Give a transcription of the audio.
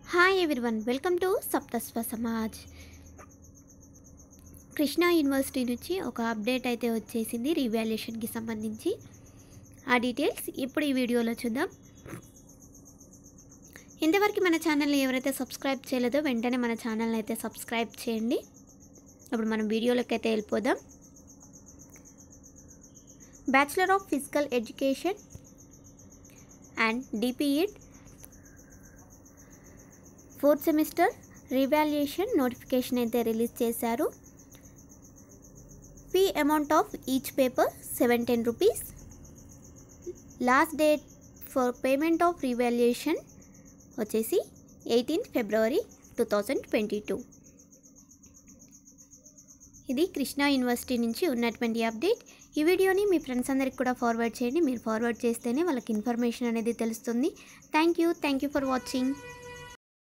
hi everyone welcome to Saptaswa Samaj Krishna university నుంచి ఒక update అయితే వచ్చేసింది రీవాల్యుయేషన్కి సంబంధించి ఆ డీటెయిల్స్ ఇప్పుడు ఈ వీడియోలో చూద్దాం ఇంతవరకు మన ఛానల్ని ఎవరైతే సబ్స్క్రైబ్ చేయలేదో వెంటనే మన ఛానల్ని అయితే సబ్స్క్రైబ్ చేయండి ఇప్పుడు మనం వీడియోలోకి అయితే వెళ్ళిపోదాం bachelor of physical education and DPEd fourth semester revaluation notification అయితే రిలీజ్ చేశారు fee amount of each paper seven ten rupees last date for payment of revaluation వచ్చేసి eighteenth February two thousand twenty two ఇది Krishna university నుంచి ఉన్నటువంటి update ఈ వీడియోని మీ friends అందరికి కూడా ఫార్వర్డ్ చేయండి మీరు ఫార్వర్డ్ చేస్తేనే వాళ్ళకి ఇన్ఫర్మేషన్ అనేది తెలుస్తుంది thank you thank you for watching